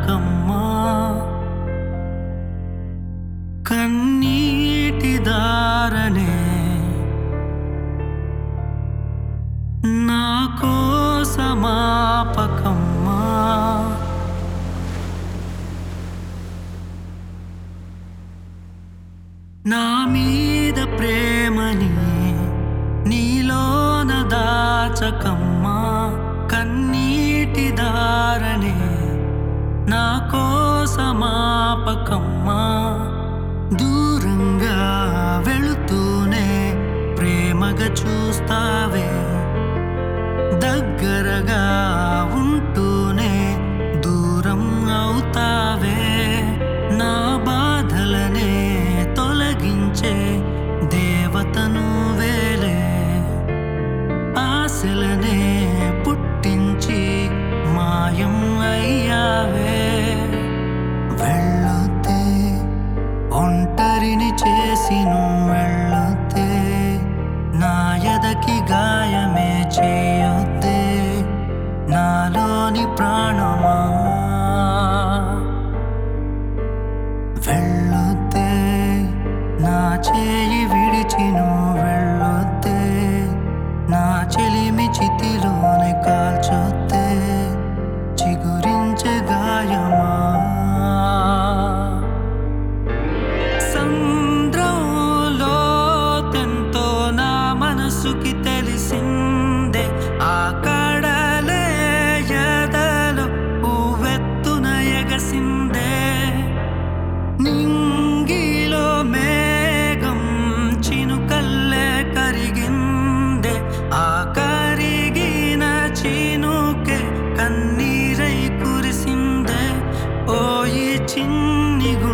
దాచకమ్మా కన్నీటి దారనే నా కోసమాపకమ్మా నా మీద ప్రేమని నీలోన దాచకమ్మా కన్నీటి దారనే నా కోసమాపకమ్మా దూరంగా వెళుతూనే ప్రేమగా చూస్తావే దగ్గరగా ఉంటూనే దూరం అవుతావే నా బాధలనే తొలగించే దేవతను వేలే ఆశలనే పుట్టించి మాయం అయ్యావే వెళ్ళొద్దే ఒంటరిని చేసి నువ్వు వెళ్ళొద్దే నా ఎదకి గాయమే చేయొద్దే నాలోని ప్రాణమా వెళ్ళొద్దే నా చేయి విడిచి నువ్వు వెళ్ళొద్దే నా చెలిమి చితిలోనే కాల్చొద్దే చిగురించే గాయమా సంద్రంలో తెంతో నా మనసుకి తెలిసిందే ఆ కడలే ఎదలో ఉవ్వెత్తున ఎగసిందే నింగిలో మేఘం చినుకల్లే కరిగిందే ఆ కరిగిన చినుకే కన్నీరై కురిసిందే ఓ ఈ చిన్ని